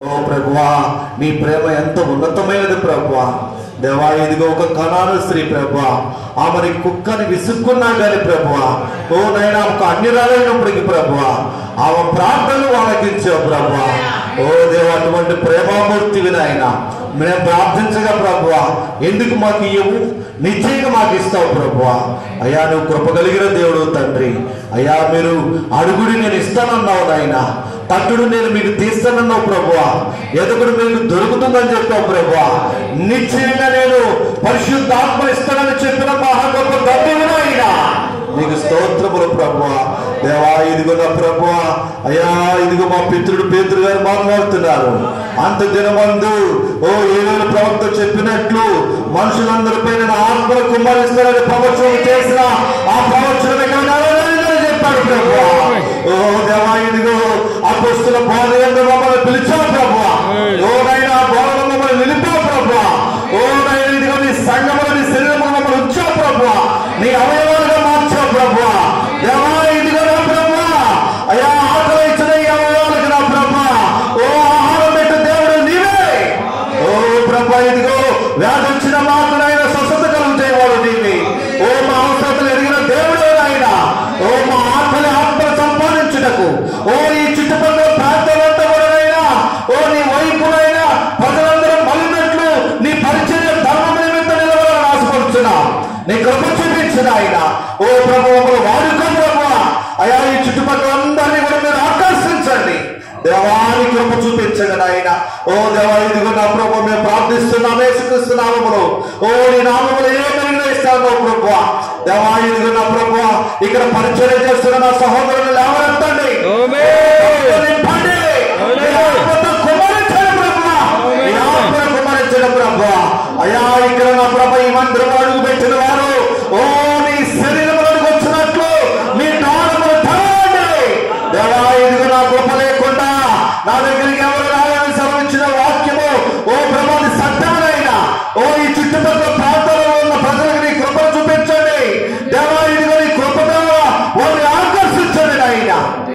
ఓ ప్రభువా నీ ప్రేమ ఎంత ఉన్నతమైనది ప్రభువా దేవా ఇదిగో ఒక కణాను స్త్రీ ప్రభువా ఆమెని కుక్కని విసుక్కున్నా గాని ప్రభువా ఓ నైనా ఒక అన్యురాలైనప్పటికీ ప్రభువా ఆమె ప్రార్థనలు ఆలకించావు ప్రభువా ఓ దేవ అటువంటి ప్రేమామూర్తివి నాయన మేము ప్రార్థించగా ప్రభువా ఎందుకు మాకు ఇవ్వవు నిశ్చయంగా మాకు ఇస్తావు ప్రభువా అయ్యా నువ్వు కృప కలిగిన దేవుడు తండ్రి అయ్యా మీరు అడుగుడి నేను ఇస్తానన్నావు నాయన తట్టుడు నేను మీకు తీస్తానన్నావు ప్రభువా ఎదుగుడు మీకు దొరుకుతుందని చెప్పావు ప్రభువా నిశ్చయంగా నేను పరిశుద్ధాత్మ ఇస్తానని చెప్పిన మహా గొప్ప తండ్రి ఆయన నీకు స్తోత్రములు ప్రభువా దేవా ఇదిగో నా ప్రభువా అయ్యా ఇదిగో మా పితృడు పేతురు గారు మాట్లాడుతున్నారు అంత దినమందు ఓ ఏవేళ ప్రవక్త చెప్పినట్లు మనుషులందరిపై నేను ఆత్మను కుమ్మరిస్తానని ప్రవచనం చేసిన ఆ ప్రవచనమే కానీ చెప్పాడు ప్రభువా ఓ దేవా ఇదిగో అపోస్తుల బోధ ఎందు మమ్మల్ని పిలిచావు ప్రభువా ఓ నైనా బోధన మమ్మల్ని నిలిపావు ప్రభువా ఓ నైనా ఇదిగో నీ సంగములు నీ శరీరం మమ్మల్ని ఉంచావు ప్రభువా నీ అవయవాలుగా మార్చావు ప్రభువా దేవా ఇదిగో నా ప్రభువా అయ్యా ఆకలి ఇచ్చిన ఈ అవయవాలకు నా ప్రభువా ఓ ఆహారం పెట్టు దేవుడు నీవే ఓ ప్రభా ఇదిగో వ్యాధి వచ్చిన మాకు నాయన స్వస్థత కలుగు చేయవాడు నీవి ఓ మా అవసరతలు ఎరిగిన దేవుడు నాయన ఓ మా ఆత్మని ఆత్మ సంపాదించుటకు ఓ ఈ చుట్టుపక్కల ప్రాంతాలంతా కూడా నాయనా ఓ నీ వైపునైనా ప్రజలందరూ మలినట్లు నీ పరిచర్య ధర్మం నిమిత్తం నిలవాలని ఆశపడుతున్నా నీ కృప చూపించిన ఆయన ఓ ప్రభు వాడుకో ప్రభు అయా ఈ చుట్టుపక్కల అందరినీ కూడా మీరు ఆకర్షించండి దేవాని కృప చూపించండి నాయన ఓ దేవా ఇదిగో నా ప్రభు మేము ప్రార్థిస్తున్నాం యేసుక్రీస్తు నామములో ఓ నీ నామములో ఏ నిర్ణయిస్తాను ప్రభు దేవా ఇదిగో నా ప్రభు ఇక్కడ పరిచయం చేస్తున్న నా సహోదరులు లేవనెత్తండి ఆమేన్. నింపండి